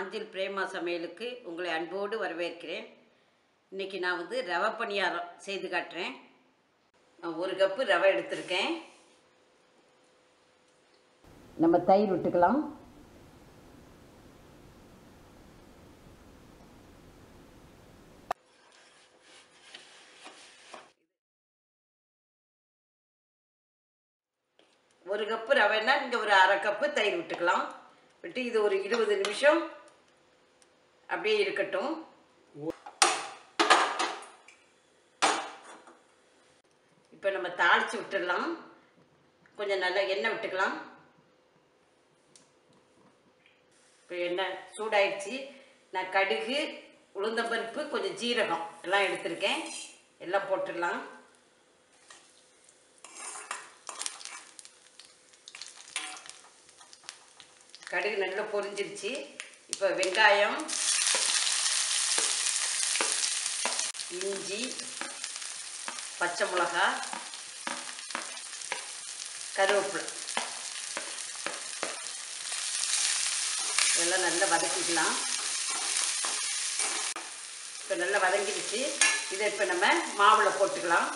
நாஞ்சில் பிரேமா சமையலுக்கு உங்களை அன்போடு வரவேற்கிறேன் இன்னைக்கு நான் வந்து ரவை பணியாரம் செய்து காட்டுறேன் நான் ஒரு கப்பு ரவை எடுத்திருக்கேன் நம்ம தயிர் விட்டுக்கலாம் ஒரு கப்பு ரவைன்னா நீங்கள் ஒரு அரை கப்பு தயிர் விட்டுக்கலாம் விட்டு இது ஒரு இருபது நிமிஷம் அப்படியே இருக்கட்டும் இப்போ நம்ம தாளித்து விட்டுடலாம் கொஞ்சம் நல்லா எண்ணெய் விட்டுக்கலாம் இப்போ எண்ணெய் சூடாயிடுச்சு நான் கடுகு உளுந்தம்பருப்பு கொஞ்சம் ஜீரகம் எல்லாம் எடுத்திருக்கேன் எல்லாம் போட்டுடலாம் கடுகு நல்லா பொரிஞ்சிருச்சு இப்போ வெங்காயம் இஞ்சி பச்சை மிளகா கருவேப்பிலை இதெல்லாம் நல்லா வதக்கிக்கலாம் இப்போ நல்லா வதங்கிடுச்சு இதை இப்போ நம்ம மாவில் போட்டுக்கலாம்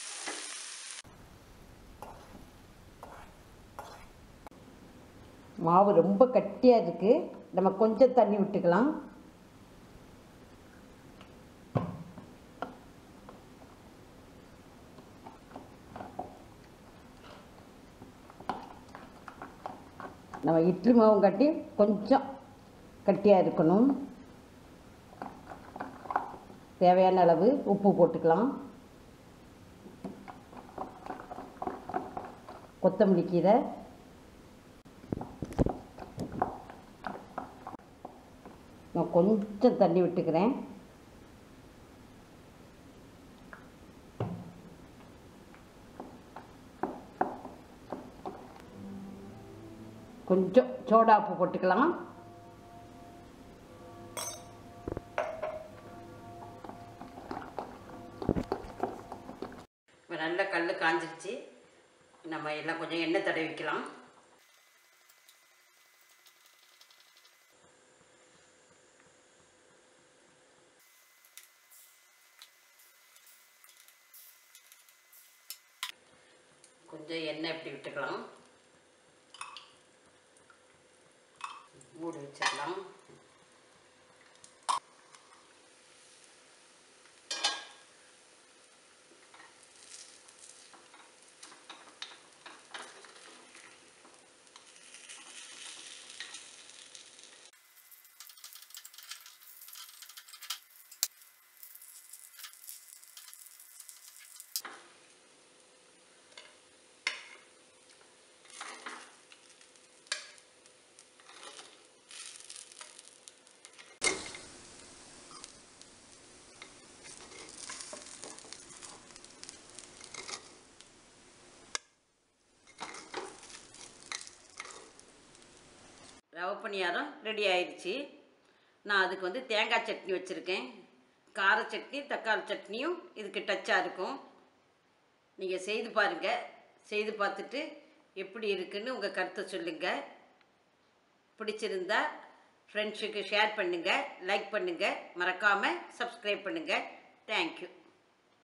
மாவு ரொம்ப கட்டியாக இருக்குது நம்ம கொஞ்சம் தண்ணி விட்டுக்கலாம் நம்ம இட்லி மாவும் கட்டி கொஞ்சம் கட்டியாக இருக்கணும் தேவையான அளவு உப்பு போட்டுக்கலாம் கொத்தமல்லி கீரை நான் கொஞ்சம் தண்ணி விட்டுக்கிறேன் கொஞ்சம் சோடாப்பு போட்டுக்கலாம் நல்ல கல் காஞ்சிருச்சு நம்ம எல்லாம் கொஞ்சம் எண்ணெய் தடவிக்கலாம் கொஞ்சம் எண்ணெய் இப்படி விட்டுக்கலாம் மூடி வச்சிடலாம் ரவை பணியாரம் ரெடி ஆயிடுச்சு நான் அதுக்கு வந்து தேங்காய் சட்னி வச்சுருக்கேன் கார சட்னி தக்காளி சட்னியும் இதுக்கு டச்சாக இருக்கும் நீங்கள் செய்து பாருங்கள் செய்து பார்த்துட்டு எப்படி இருக்குன்னு உங்கள் கருத்தை சொல்லுங்கள் பிடிச்சிருந்தா ஃப்ரெண்ட்ஸுக்கு ஷேர் பண்ணுங்கள் லைக் பண்ணுங்கள் மறக்காமல் சப்ஸ்கிரைப் பண்ணுங்கள் தேங்க்யூ